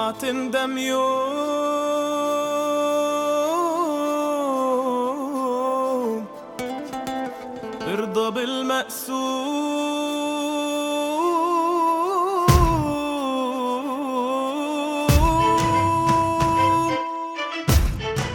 اوعى تندم يوم ارضى بالمقسوم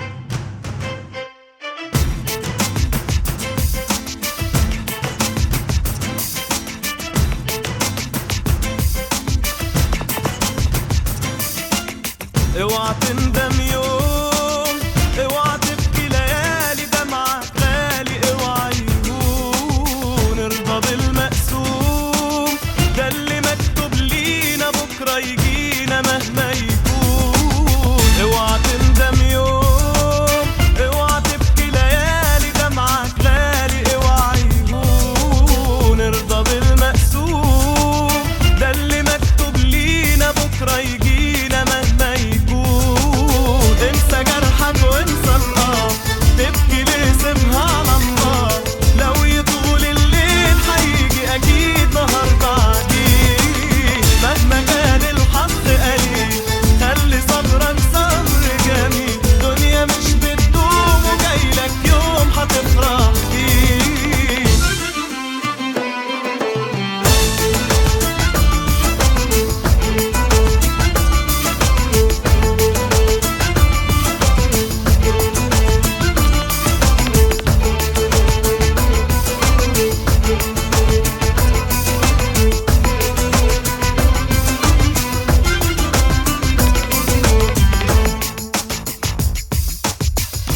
اوعى تندم يوم اوعى تبكي ليالي دمعك غالي اوعى يهون ارضى بالمقسوم ده اللي مكتوب لينا بكره يجينا مهما يكون اوعى تندم يوم اوعى تبكي ليالي دمعك غالي اوعى يهون ارضى بالمقسوم ده اللي مكتوب لينا بكره يجينا مهما يكون انسى جرحك وانسى الله تبكي ليه سيبها على الله لو يطول الليل هيجي اكيد نهار بعديه مهما كان الحظ قليل خلي صبرك صبر جميل دنيا مش بتدوم وجايلك يوم هتفرح فيه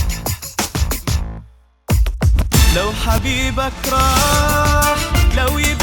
لو حبيبك راح لو يبقى